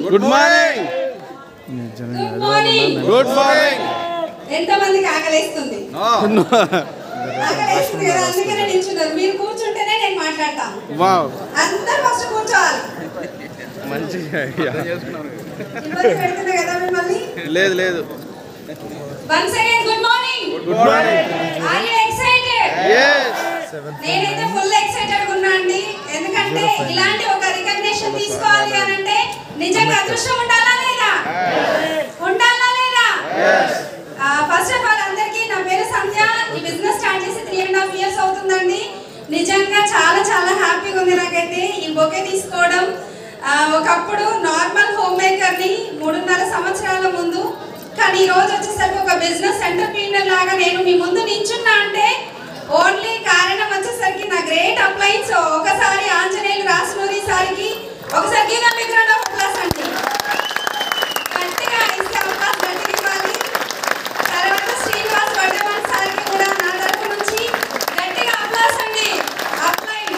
good morning good morning good morning ఎంతమందికి ఆకలిస్తుంది ఆకలిస్తుంది కదా అందుకనే నిల్చున్నారు మీరు కూర్చుంటేనే నేను మాట్లాడతాను వావ్ అందరు ఫస్ట్ కూర్చోవాలి మంచి ఇబ్బంది పెడుతున్నా కదా మిమ్మల్ని లేదు లేదు once again good morning good morning are you excited yes నేనైతే ఫుల్ ఎక్సైటెడ్ ఉన్నా అండి ఎందుకంటే ఇలాంటి ఒక రికగ్నిషన్ తీసుకోవాలి అని అంటే నిజంగా అదృష్టం ఉండాలా లేదా ఉండాలా లేదా ఫస్ట్ ఆఫ్ ఆల్ అందరికీ నా పేరు సంధ్య ఈ బిజినెస్ స్టార్ట్ చేసి త్రీ అండ్ హాఫ్ ఇయర్స్ అవుతుందండి నిజంగా చాలా చాలా హ్యాపీగా ఉంది నాకైతే ఈ బొకే తీసుకోవడం ఆ, ఒకప్పుడు నార్మల్ హోమ్ మేకర్ని మూడున్నర సంవత్సరాల ముందు కానీ ఈ రోజు వచ్చేసరికి ఒక బిజినెస్ ఎంటర్ప్రీనర్ లాగా నేను మీ ముందు నించున్నా అంటే ఓన్లీ కారణం వచ్చేసరికి నా గ్రేట్ అప్లైన్స్ ఒకసారి ఆంజనేయులు రాసునూరి సారికి ఒకసారి గీత మిత్రుడు ఒక క్లాస్ అండి గట్టిగా ఇస్తే అవకాశం గట్టిగా ఇవ్వాలి తర్వాత శ్రీనివాస్ వడ్డమన్ సార్కి కూడా నా తరపు నుంచి గట్టిగా అప్లాస్ అండి అప్లైన్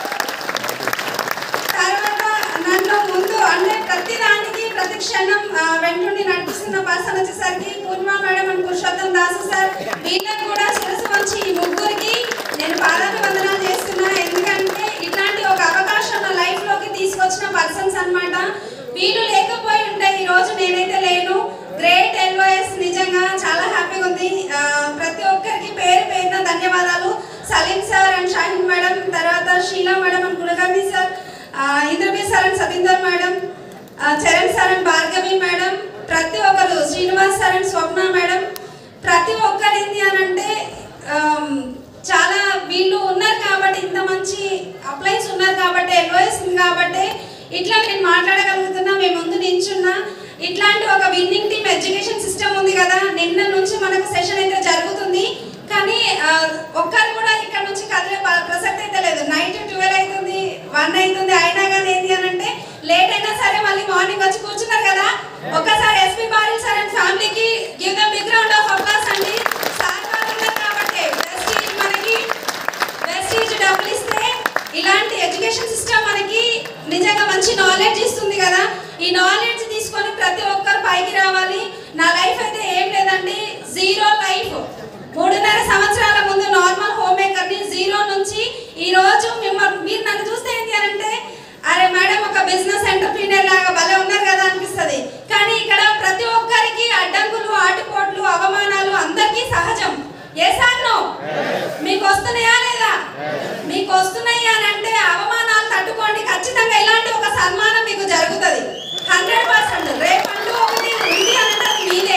తర్వాత నన్ను ముందు అంటే ప్రతి దానికి ప్రతి క్షణం ఆ, వెంటుండి నడిపిస్తున్న పర్సన్ వచ్చేసరికి Purna madam and Purushottam Dasu sir వీళ్ళకి కూడా శిరస్సు వంచి ఈ ముగ్గురికి నేను పాదాభివందనాలు చేస్తున్నా ఎందుకంటే ఇట్లాంటి ఒక అవకాశం నా లైఫ్ లోకి తీసుకొచ్చిన పర్సన్స్ అన్నమాట వీళ్ళు లేకపోయి ఉంటే ఈ రోజు నేనైతే లేను గ్రేట్ ఎల్ఓఎస్ నిజంగా చాలా హ్యాపీగా ఉంది ఆ, ప్రతి ఒక్కరికి పేరు పేరున ధన్యవాదాలు Salim sir and Shaheen madam తర్వాత Sheela madam and Kulkarni sir Inderbir sir and Satinder madam ఆ, Charan sir and Bhargavi madam ప్రతి ఒక్కరు Srinivas sir and Swapna madam ప్రతి ఒక్కరు ఏంటి అని అంటే ఆమ్, చాలా వీళ్ళు ఉన్నారు కాబట్టి ఇంత మంచి అప్లైన్స్ ఉన్నారు కాబట్టి ఎల్ఓఎస్ ఉంది కాబట్టి ఇట్లా నేను మాట్లాడగలుగుతున్నా మేము ముందు నించున్నా ఇట్లాంటి ఒక విన్నింగ్ టీమ్ ఎడ్యుకేషన్ సిస్టమ్ ఉంది కదా నిన్న నుంచి మనకు సెషన్ అయితే జరుగుతుంది కానీ ఆ, ఒక్కరు కూడా ఇక్కడ నుంచి కదిలే ప- ప్రసక్తి అయితే లేదు నైట్ ట్వెల్వ్ అవుతుంది వన్ అవుతుంది అయినా కానీ ఏంటి అని అంటే లేట్ అయినా సరే మళ్ళీ మార్నింగ్ వచ్చి కూర్చున్నారు కదా ఒక్కసారి ఎస్పీ బారిల్ సార్ అండ్ ఫ్యామిలీకి give the big round of applause అండి సార్ వాళ్ళు ఉన్నారు కాబట్టి ప్రెస్టీజ్ మనకి ప్రెస్టీజ్ డబ్బులు ఇస్తే ఇలాంటి ఎడ్యుకేషన్ సిస్టమ్ మనకి నిజంగా మంచి నాలెడ్జ్ ఇస్తుంది కదా ఈ నాలెడ్జ్ తీసుకొని ప్రతి ఒక్కరు పైకి రావాలి నా లైఫ్ అయితే ఏం లేదండి జీరో లైఫ్ మూడున్నర సంవత్సరాల ముందు నార్మల్ హోమ్ మేకర్ని జీరో నుంచి ఈ రోజు మిమ్మల్ని మీరు నన్ను చూస్తే ఏంటి అని అంటే అరే మేడం ఒక బిజినెస్ ఎంటర్ప్రీనర్ లాగా భలే ఉన్నారు కదా అనిపిస్తుంది కానీ ఇక్కడ ప్రతి ఒక్కరికి అడ్డంకులు ఆటుపోట్లు అవమానాలు అందరికీ సహజం ఏ సార్ నో మీకు వస్తున్నాయా లేదా మీకు వస్తున్నాయి అని అంటే అవమానాలు తట్టుకోండి ఖచ్చితంగా ఇలాంటి ఒక సన్మానం మీకు జరుగుతుంది హండ్రెడ్ పర్సెంట్ రేపంటూ ఒకటి ఉంది అని అంటే అది మీదే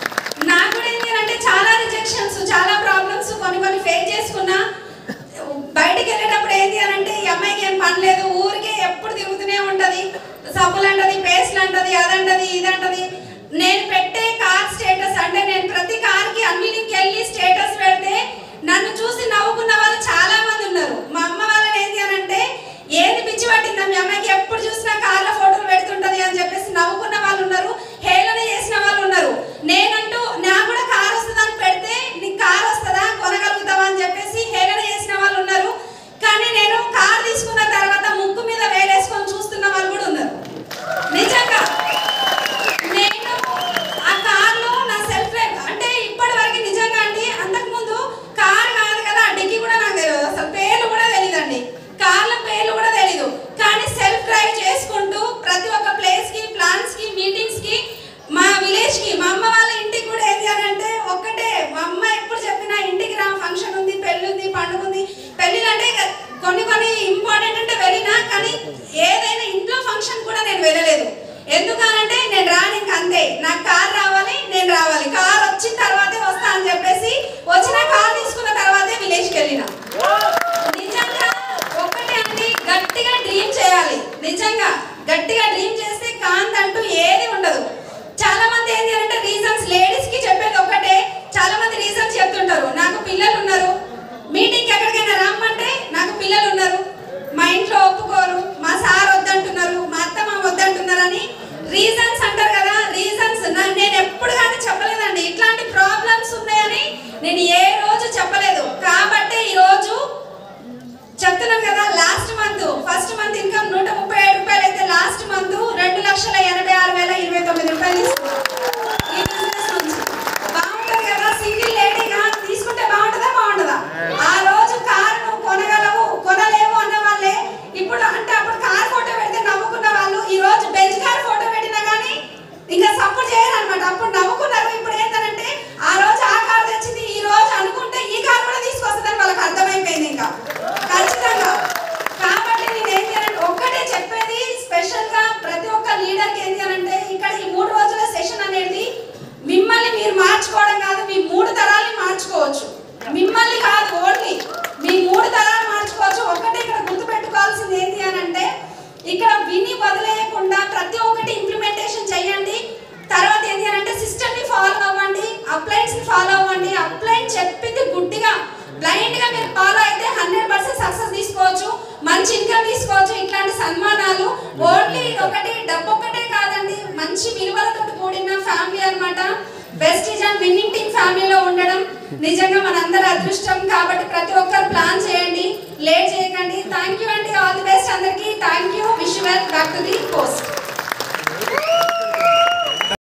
నాకు కూడా ఏంటి అంటే చాలా రిజెక్షన్స్ చాలా ప్రాబ్లమ్స్ కొన్ని కొన్ని ఫేస్ చేసుకున్నా బయటికి వెళ్ళేటప్పుడు ఏంటి అని అంటే ఈ అమ్మాయికి ఏం పని లేదు ఊరికే ఎప్పుడు తిరుగుతూనే ఉంటది సబ్బులు అంటది పేస్ట్లు అంటది అదంటది ఇదంటది నేను పెట్టే కార్ స్టేటస్ అంటే నేను ప్రతి కార్ కి అన్నిటికి వెళ్ళి స్టేటస్ పెడితే నన్ను చూసి నవ్వుకున్న వాళ్ళు చాలా మంది ఉన్నారు మా అమ్మ వాళ్ళని ఏంటి అని అంటే ఏది పిచ్చి పట్టిందా మీ అమ్మాయికి ఎప్పుడు చూసినా కార్ల ఫోటోలు పెడుతుంటది అని చెప్పేసి నవ్వుకున్న వాళ్ళు ఉన్నారు హేళన చేసిన వాళ్ళు ఉన్నారు నేనంటూ నాకు కూడా కార్ వస్తుందని పెడితే నీకు కార్ వస్తుందా కొనగలుగుతావా అని చెప్పేసి హేళన చేసిన వాళ్ళు ఉన్నారు కానీ నేను కార్ తీసుకున్న తర్వాత ముక్కు మీద వేలేసుకొని చూస్తున్న వాళ్ళు కూడా ఉన్నారు నిజంగా నేను ఆ కార్లో నా సెల్ఫ్ డ్రైవ్ అంటే ఇప్పటి వరకు నిజంగా అండి అంతకుముందు కార్ కాదు కదా ఆ డిక్కీ కూడా నాకు తెలియదు అసలు పేర్లు కూడా తెలియదండి కార్ల పేర్లు కూడా తెలియదు కానీ సెల్ఫ్ డ్రైవ్ చేసుకుంటూ ప్రతి ఒక్క ప్లేస్ కి ప్లాన్స్ కి మీటింగ్స్ కి మా విలేజ్ కి మా అమ్మ వాళ్ళ ఇంటికి కూడా ఏం చేయాలంటే ఒక్కటే మా అమ్మ ఎప్పుడు చెప్పినా ఇంటికి రా ఫంక్షన్ ఉంది పెళ్లి ఉంది పండుగ ఉంది పెళ్ళిళ్ళు అంటే ఇక కొన్ని కొన్ని ఇంపార్టెంట్ అంటే వెళ్ళినా కానీ ఏదైనా ఇంట్లో ఫంక్షన్ కూడా నేను వెళ్ళలేదు ఎందుకనంటే నేను రాను ఇంక అంతే నాకు కార్ రావాలి నేను రావాలి కార్ వచ్చిన తర్వాతే వస్తా అని చెప్పేసి వచ్చిన కార్ తీసుకున్న తర్వాతే విలేజ్కి వెళ్ళిన నిజంగా ఒక్కటే అండి గట్టిగా డ్రీమ్ చేయాలి నిజంగా గట్టిగా డ్రీమ్ చేస్తే కాంత్ అంటూ ఏది ఉండదు చాలా మంది ఏంటి అంటే రీజన్స్ లేడీస్ కి చెప్పేది ఒకటే చాలా మంది రీజన్స్ చెప్తుంటారు నాకు పిల్లలు ఉన్నారు మీటింగ్ ఎక్కడికైనా రమ్మంటే నాకు పిల్లలు ఉన్నారు మా ఇంట్లో ఒప్పుకోరు మా సార్ వద్దంటున్నారు మా అత్త మా వద్దంటున్నారు అని తీసుకోవచ్చు ఇట్లాంటి సన్మానాలు ఓన్లీ ఒకటి డబ్బు ఒక్కటే కాదండి మంచి విలువలతో కూడిన ఫ్యామిలీ అన్నమాట బెస్టీజ్ అండ్ విన్నింగ్ టీమ్ ఫ్యామిలీలో ఉండడం నిజంగా మనందరి అదృష్టం కాబట్టి ప్రతి ఒక్కరు ప్లాన్ చేయండి లేట్ చేయకండి థ్యాంక్ యూ అండి ఆల్ ది బెస్ట్ అందరికీ thank you wish well back to the post